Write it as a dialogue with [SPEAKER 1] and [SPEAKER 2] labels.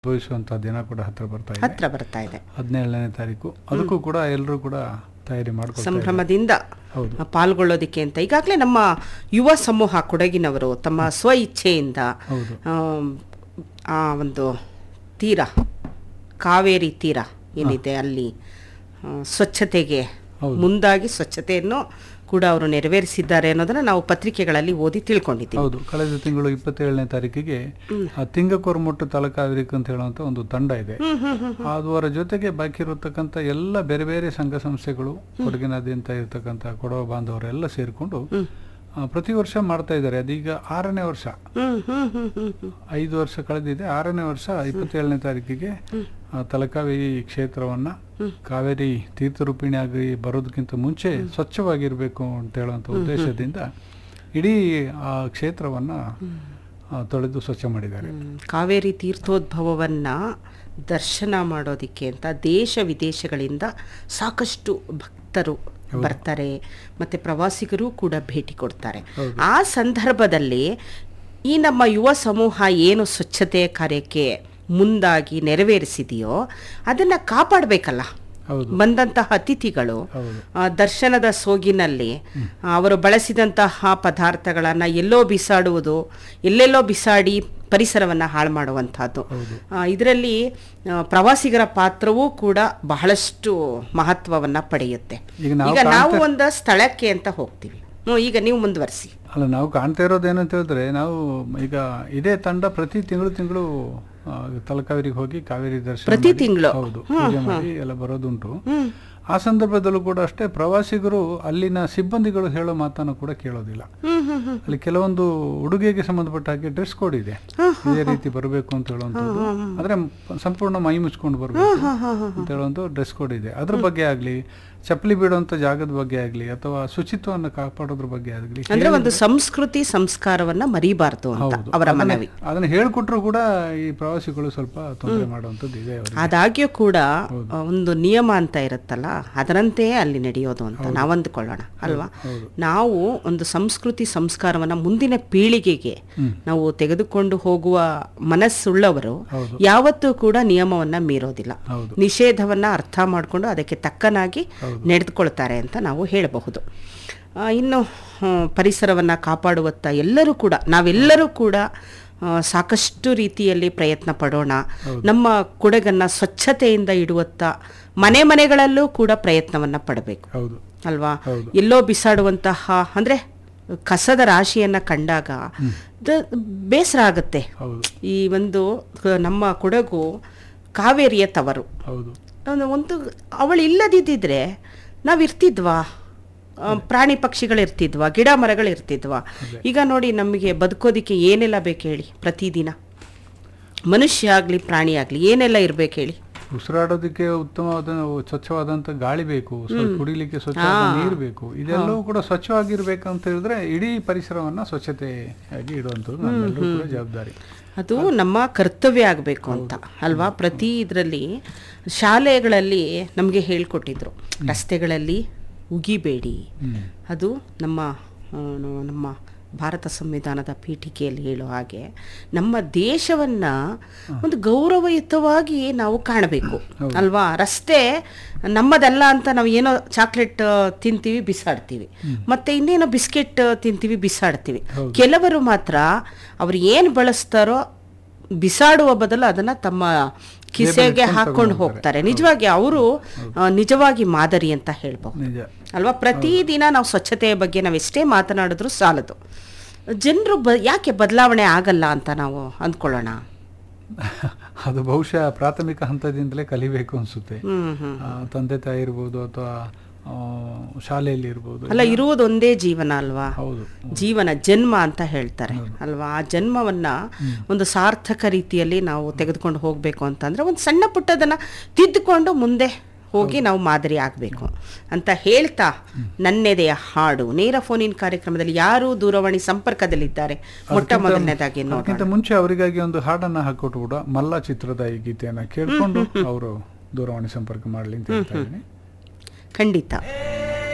[SPEAKER 1] ಭವಿಸುವಂತಹ ದಿನ ಕೂಡ ಹತ್ರ ಬರ್ತಾ ಇದೆ
[SPEAKER 2] ಹತ್ರ ಬರ್ತಾ ಇದೆ
[SPEAKER 1] ಹದಿನೇಳನೇ ತಾರೀಕು ಅದಕ್ಕೂ ಕೂಡ ಎಲ್ಲರೂ ಕೂಡ ತಯಾರಿ ಮಾಡ್ಕೊಳ್ತಾ ಇದ್ದಾರೆ.
[SPEAKER 2] ಸಂಭ್ರಮದಿಂದ
[SPEAKER 1] ಹೌದು
[SPEAKER 2] ಪಾಲ್ಗೊಳ್ಳೋದಿಕ್ಕೆ ಅಂತ ಈಗಾಗಲೇ ನಮ್ಮ ಯುವ ಸಮೂಹ ಕೊಡಗಿನವರು ತಮ್ಮ ಸ್ವ ಇಚ್ಛೆಯಿಂದ
[SPEAKER 1] ಹೌದು
[SPEAKER 2] ಆಮ್, ಆ ಒಂದು ತೀರ ಕಾವೇರಿ ತೀರ ಏನಿದೆ ಅಲ್ಲಿ ಆ, ಸ್ವಚ್ಛತೆಗೆ
[SPEAKER 1] ಹೌದು.
[SPEAKER 2] ಮುಂದಾಗಿ ಸ್ವಚ್ಛತೆಯನ್ನು ಕೂಡ ಅವರು ನೆರವೇರಿಸಿದ್ದಾರೆ ಅನ್ನೋದನ್ನ ನಾವು ಪತ್ರಿಕೆಗಳಲ್ಲಿ ಓದಿ ತಿಳ್ಕೊಂಡಿದ್ದೀವಿ
[SPEAKER 1] ಹೌದು ಕಳೆದ ತಿಂಗಳು ಇಪ್ಪತ್ತೇಳನೇ ತಾರೀಕಿಗೆ ಆ ತಿಂಗಕೊರಮೊಟ್ಟು ತಲಕಾವೇರಿಕ್ ಅಂತ ಹೇಳುವಂತ ಒಂದು ತಂಡ ಇದೆ ಅದರ ಜೊತೆಗೆ ಬಾಕಿ ಇರತಕ್ಕಂಥ ಎಲ್ಲ ಬೇರೆ ಬೇರೆ ಸಂಘ ಸಂಸ್ಥೆಗಳು ಕೊಡಗಿನಾದ್ಯಂತ ಇರತಕ್ಕಂಥ ಕೊಡವ ಬಾಂಧವರೆಲ್ಲ ಸೇರಿಕೊಂಡು ಪ್ರತಿ ವರ್ಷ ಮಾಡ್ತಾ ಇದ್ದಾರೆ ಅದೀಗ ಆರನೇ ವರ್ಷ
[SPEAKER 2] ಹ್ಮ್ ಹ್ಮ್ ಹ್ಮ್ ಹ್ಮ್ ಹ್ಮ್
[SPEAKER 1] ಐದು ವರ್ಷ ಕಳೆದಿದೆ ಆರನೇ ವರ್ಷ ಇಪ್ಪತ್ತೇಳನೇ ತಾರೀಕಿಗೆ ಆ, ತಲಕಾವೇರಿ ಕ್ಷೇತ್ರವನ್ನ ಕಾವೇರಿ ತೀರ್ಥರೂಪಿಣಿಯಾಗಿ ಬರೋದಕ್ಕಿಂತ ಮುಂಚೆ ಸ್ವಚ್ಛವಾಗಿರ್ಬೇಕು ಅಂತ ಹೇಳುವಂತ ಉದ್ದೇಶದಿಂದ ಇಡೀ ಆ ಕ್ಷೇತ್ರವನ್ನ ಆ, ತೊಳೆದು ಸ್ವಚ್ಛ ಮಾಡಿದ್ದಾರೆ
[SPEAKER 2] ಹ್ಮ್. ಕಾವೇರಿ ತೀರ್ಥೋದ್ಭವವನ್ನ ದರ್ಶನ ಮಾಡೋದಿಕ್ಕೆ ಅಂತ ದೇಶ ವಿದೇಶಗಳಿಂದ ಸಾಕಷ್ಟು ಭಕ್ತರು ಬರ್ತಾರೆ ಮತ್ತೆ ಪ್ರವಾಸಿಗರು ಕೂಡ ಭೇಟಿ ಕೊಡ್ತಾರೆ ಆ ಸಂದರ್ಭದಲ್ಲಿ ಈ ನಮ್ಮ ಯುವ ಸಮೂಹ ಏನು ಸ್ವಚ್ಛತೆ ಕಾರ್ಯಕ್ಕೆ ಮುಂದಾಗಿ ನೆರವೇರಿಸಿದೆಯೋ ಅದನ್ನ ಕಾಪಾಡಬೇಕಲ್ಲ
[SPEAKER 1] ಹೌದು
[SPEAKER 2] ಬಂದಂತಹ ಅತಿಥಿಗಳು
[SPEAKER 1] ಹೌದು
[SPEAKER 2] ಆ, ದರ್ಶನದ ಸೋಗಿನಲ್ಲಿ ಆ, ಅವರು ಬಳಸಿದಂತಹ ಪದಾರ್ಥಗಳನ್ನು ಎಲ್ಲೋ ಬಿಸಾಡುವುದು ಎಲ್ಲೆಲ್ಲೋ ಬಿಸಾಡಿ ಪರಿಸರವನ್ನು ಹಾಳು ಮಾಡುವಂತಹದ್ದು
[SPEAKER 1] ಹೌದು
[SPEAKER 2] ಇದರಲ್ಲಿ ಪ್ರವಾಸಿಗರ ಪಾತ್ರವೂ ಕೂಡ ಬಹಳಷ್ಟು ಮಹತ್ವವನ್ನ ಪಡೆಯುತ್ತೆ
[SPEAKER 1] ಈಗ ನಾವು
[SPEAKER 2] ಈಗ ನಾವು ಒಂದು ಸ್ಥಳಕ್ಕೆ ಅಂತ ಹೋಗ್ತೀವಿ ಹ್ಮ್, ಈಗ ನೀವು ಮುಂದುವರಿಸಿ
[SPEAKER 1] ಅಲ್ಲ ನಾವು ಕಾಣ್ತಾ ಇರೋದೇನು ಅಂತ ಹೇಳಿದ್ರೆ ನಾವು ಈಗ ಇದೇ ತಂಡ ಪ್ರತಿ ತಿಂಗಳು ತಿಂಗಳು ತಲಕಾವೇರಿಗೆ ಹೋಗಿ ಕಾವೇರಿ ದರ್ಶನ
[SPEAKER 2] ಪ್ರತಿ
[SPEAKER 1] ಮಾಡಿ-
[SPEAKER 2] ತಿಂಗಳು?
[SPEAKER 1] ಹೌದು ಪೂಜೆ ಮಾಡಿ ಎಲ್ಲ ಬರೋದುಂಟು ಆ ಸಂದರ್ಭದಲ್ಲೂ ಕೂಡ ಅಷ್ಟೇ ಪ್ರವಾಸಿಗರು ಅಲ್ಲಿನ ಸಿಬ್ಬಂದಿಗಳು ಹೇಳೋ ಮಾತನ್ನು ಕೂಡ ಕೇಳೋದಿಲ್ಲ
[SPEAKER 2] ಹ್ಮ್ ಹ್ಮ್ ಹ್ಮ್
[SPEAKER 1] ಅಲ್ಲಿ ಕೆಲವೊಂದು ಉಡುಗೆಗೆ ಸಂಬಂಧಪಟ್ಟ ಹಾಗೆ ಡ್ರೆಸ್ ಕೋಡ್ ಇದೆ ಇದೇ ರೀತಿ ಬರಬೇಕು ಅಂತ ಹೇಳುವಂಥದ್ದು ಅಂದ್ರೆ ಮ- ಸಂಪೂರ್ಣ ಮೈ ಮುಚ್ಕೊಂಡು ಬರಬೇಕು ಅಂತ ಹೇಳುವಂತ ಡ್ರೆಸ್ ಕೋಡ್ ಇದೆ ಅದ್ರ ಬಗ್ಗೆ ಆಗ್ಲಿ ಚಪ್ಪಲಿ ಬಿಡುವಂತ ಜಾಗದ ಬಗ್ಗೆ ಆಗ್ಲಿ ಅಥವಾ ಶುಚಿತ್ವವನ್ನು ಕಾಪಾಡೋದ್ರ ಬಗ್ಗೆ ಆಗ್ಲಿ
[SPEAKER 2] ಅಂದ್ರೆ ಒಂದು ಸಂಸ್ಕೃತಿ ಸಂಸ್ಕಾರವನ್ನ ಮರಿಬಾರ್ದು ಅಂತ
[SPEAKER 1] ಹೌದು.
[SPEAKER 2] ಅವರ
[SPEAKER 1] ಅದನ್ನ-
[SPEAKER 2] ಮನವಿ
[SPEAKER 1] ಅದನ್ನ ಹೇಳ್ಕೊಟ್ರು ಕೂಡ ಈ ಪ್ರವಾಸಿಗಳು ಸ್ವಲ್ಪ ತೊಂದರೆ ಮಾಡುವಂಥದ್ದು ಇದೆ ಅವರಿಗೆ
[SPEAKER 2] ಆದಾಗ್ಯೂ ಕೂಡ ಆ, ಒಂದು ನಿಯಮ ಅಂತ ಇರುತ್ತಲ್ಲ ಅದರಂತೆಯೇ ಅಲ್ಲಿ ನಡೆಯೋದು ಅಂತ ನಾವು ಅಂದ್ಕೊಳ್ಳೋಣ ಅಲ್ವಾ
[SPEAKER 1] ಹೌದು.
[SPEAKER 2] ನಾವು ಒಂದು ಸಂಸ್ಕೃತಿ ಸಂಸ್ಕಾರವನ್ನ ಮುಂದಿನ ಪೀಳಿಗೆಗೆ ನಾವು ತೆಗೆದುಕೊಂಡು ಹೋಗುವ ಮನಸ್ಸುಳ್ಳವರು
[SPEAKER 1] ಹೌದು.
[SPEAKER 2] ಯಾವತ್ತೂ ಕೂಡ ನಿಯಮವನ್ನ ಮೀರೋದಿಲ್ಲ
[SPEAKER 1] ಹೌದು
[SPEAKER 2] ನಿಷೇಧವನ್ನ ಅರ್ಥ ಮಾಡಿಕೊಂಡು ಅದಕ್ಕೆ ತಕ್ಕನಾಗಿ ನಡೆದುಕೊಳ್ತಾರೆ ಅಂತ ನಾವು ಹೇಳಬಹುದು ಆ, ಇನ್ನು ಹ್ಮ್, ಪರಿಸರವನ್ನ ಕಾಪಾಡುವತ್ತ ಎಲ್ಲರೂ ಕೂಡ ನಾವೆಲ್ಲರೂ ಕೂಡ ಆ, ಸಾಕಷ್ಟು ರೀತಿಯಲ್ಲಿ ಪ್ರಯತ್ನ ಪಡೋಣ ನಮ್ಮ ಕೊಡಗನ್ನ ಸ್ವಚ್ಛತೆಯಿಂದ ಇಡುವತ್ತ ಮನೆ ಮನೆಗಳಲ್ಲೂ ಕೂಡ ಪ್ರಯತ್ನವನ್ನ ಪಡಬೇಕು
[SPEAKER 1] ಹೌದು
[SPEAKER 2] ಅಲ್ವಾ
[SPEAKER 1] ಹೌದು.
[SPEAKER 2] ಎಲ್ಲೋ ಬಿಸಾಡುವಂತಹ ಅಂದ್ರೆ ಕಸದ ರಾಶಿಯನ್ನ ಕಂಡಾಗ ದ- ಬೇಸರ ಆಗುತ್ತೆ
[SPEAKER 1] ಹೌದು
[SPEAKER 2] ಈ ಒಂದು ಕ- ನಮ್ಮ ಕೊಡಗು ಕಾವೇರಿಯ ತವರು
[SPEAKER 1] ಹೌದು
[SPEAKER 2] ಒಂದು ಒಂದು ಅವಳು ಇಲ್ಲದಿದ್ದಿದ್ರೆ ನಾವು ಇರ್ತಿದ್ವಾ ಆ, ಪ್ರಾಣಿ ಪಕ್ಷಿಗಳು ಇರ್ತಿದ್ವಾ ಗಿಡ ಮರಗಳು ಇರ್ತಿದ್ವಾ ಈಗ ನೋಡಿ ನಮಗೆ ಬದುಕೋದಿಕ್ಕೆ ಏನೆಲ್ಲ ಬೇಕು ಹೇಳಿ ಪ್ರತಿದಿನ ಮನುಷ್ಯ ಆಗಲಿ ಪ್ರಾಣಿ ಆಗಲಿ ಏನೆಲ್ಲ ಇರ್ಬೇಕು ಹೇಳಿ
[SPEAKER 1] ಉಸಿರಾಡೋದಕ್ಕೆ ಉತ್ತಮವಾದ ಸ್ವಚ್ಛವಾದಂತ ಗಾಳಿ ಬೇಕು ಸ್ವ- ಕುಡಿಲಿಕ್ಕೆ ಸ್ವಚ್ಛವಾದ ನೀರು ಬೇಕು ಇದೆಲ್ಲವೂ ಕೂಡ ಸ್ವಚ್ಛವಾಗಿರ್ಬೇಕು ಅಂತ ಹೇಳಿದ್ರೆ ಇಡೀ ಪರಿಸರವನ್ನ ಸ್ವಚ್ಛತೆಯಾಗಿ ಇಡುವಂಥದ್ದು ನಮ್ಮೆಲ್ಲರೂ ಕೂಡ ಜವಾಬ್ದಾರಿ
[SPEAKER 2] ಅದು ನಮ್ಮ ಕರ್ತವ್ಯ ಆಗಬೇಕು ಅಂತ ಅಲ್ವಾ ಪ್ರತಿ ಇದರಲ್ಲಿ ಶಾಲೆಗಳಲ್ಲಿ ನಮಗೆ ಹೇಳ್ಕೊಟ್ಟಿದ್ರು ರಸ್ತೆಗಳಲ್ಲಿ ಉಗಿಬೇಡಿ
[SPEAKER 1] ಹ್ಮ್
[SPEAKER 2] ಅದು ನಮ್ಮ ಆ, ನಮ್ಮ ಭಾರತ ಸಂವಿಧಾನದ ಪೀಠಿಕೆಯಲ್ಲಿ ಹೇಳೋ ಹಾಗೆ ನಮ್ಮ ದೇಶವನ್ನ ಒಂದು ಗೌರವಯುತವಾಗಿ ನಾವು ಕಾಣಬೇಕು ಅಲ್ವಾ ರಸ್ತೆ ನಮ್ಮದಲ್ಲ ಅಂತ ನಾವು ಏನೋ ಚಾಕ್ಲೇಟ್ ತಿಂತೀವಿ ಬಿಸಾಡ್ತೀವಿ ಮತ್ತೆ ಇನ್ನೇನೋ ಬಿಸ್ಕೆಟ್ ತಿಂತೀವಿ ಬಿಸಾಡ್ತೀವಿ ಕೆಲವರು ಮಾತ್ರ ಅವ್ರು ಏನು ಬಳಸ್ತಾರೋ ಬಿಸಾಡುವ ಬದಲು ಅದನ್ನ ತಮ್ಮ ಕಿಸೆಗೆ ಹಾಕೊಂಡು ಹೋಗ್ತಾರೆ ನಿಜವಾಗಿ ಅವರು ನಿಜವಾಗಿ ಮಾದರಿ ಅಂತ ಹೇಳ್ಬಹುದು
[SPEAKER 1] ನಿಜ
[SPEAKER 2] ಅಲ್ವಾ ಪ್ರತಿದಿನ ನಾವು ಸ್ವಚ್ಛತೆಯ ಬಗ್ಗೆ ನಾವು ಎಷ್ಟೇ ಮಾತನಾಡಿದ್ರು ಸಾಲದು ಜನರು ಬ ಯಾಕೆ ಬದಲಾವಣೆ ಆಗಲ್ಲ ಅಂತ ನಾವು ಅಂದ್ಕೊಳ್ಳೋಣ
[SPEAKER 1] ಅದು ಬಹುಶಃ ಪ್ರಾಥಮಿಕ ಹಂತದಿಂದಲೇ ಕಲಿಬೇಕು ಅನ್ಸುತ್ತೆ
[SPEAKER 2] ಹ್ಮ್ ಹ್ಮ್
[SPEAKER 1] ಆ, ತಂದೆ ತಾಯಿ ಇರ್ಬೋದು ಅಥವಾ ಆ, ಶಾಲೆಯಲ್ಲಿ ಇರ್ಬೋದು
[SPEAKER 2] ಅಲ್ಲ ಇರುವುದು ಒಂದೇ ಜೀವನ ಅಲ್ವಾ
[SPEAKER 1] ಹೌದು
[SPEAKER 2] ಜೀವನ ಜನ್ಮ ಅಂತ ಹೇಳ್ತಾರೆ ಅಲ್ವಾ ಆ ಜನ್ಮವನ್ನ ಒಂದು ಸಾರ್ಥಕ ರೀತಿಯಲ್ಲಿ ನಾವು ತೆಗೆದುಕೊಂಡು ಹೋಗಬೇಕು ಅಂತಂದ್ರೆ ಒಂದು ಸಣ್ಣ ಪುಟ್ಟದನ್ನ ತಿದ್ದುಕೊಂಡು ಮುಂದೆ ಹೋಗಿ ನಾವು ಮಾದರಿ ಆಗಬೇಕು ಅಂತ ಹೇಳ್ತಾ ನನ್ನೆದೆಯ ಹಾಡು ನೇರ ಫೋನಿನ ಕಾರ್ಯಕ್ರಮದಲ್ಲಿ ಯಾರು ದೂರವಾಣಿ ಸಂಪರ್ಕದಲ್ಲಿದ್ದಾರೆ ಮೊಟ್ಟ ಮೊದಲನೇದಾಗಿ ನೋಡೋಣ
[SPEAKER 1] ಅದಕ್ಕಿಂತ ಮುಂಚೆ ಅವರಿಗಾಗಿ ಒಂದು ಹಾಡನ್ನ ಹಾಕೊಟ್ಟು ಕೂಡ ಮಲ್ಲ ಚಿತ್ರದ ಈ ಗೀತೆಯನ್ನ ಕೇಳ್ಕೊಂಡು ಅವರು ದೂರವಾಣಿ ಸಂಪರ್ಕ ಮಾಡ್ಲಿ ಅಂತ ಹೇಳ್ತಾ ಇದ್ದೀನಿ
[SPEAKER 2] ಖಂಡಿತ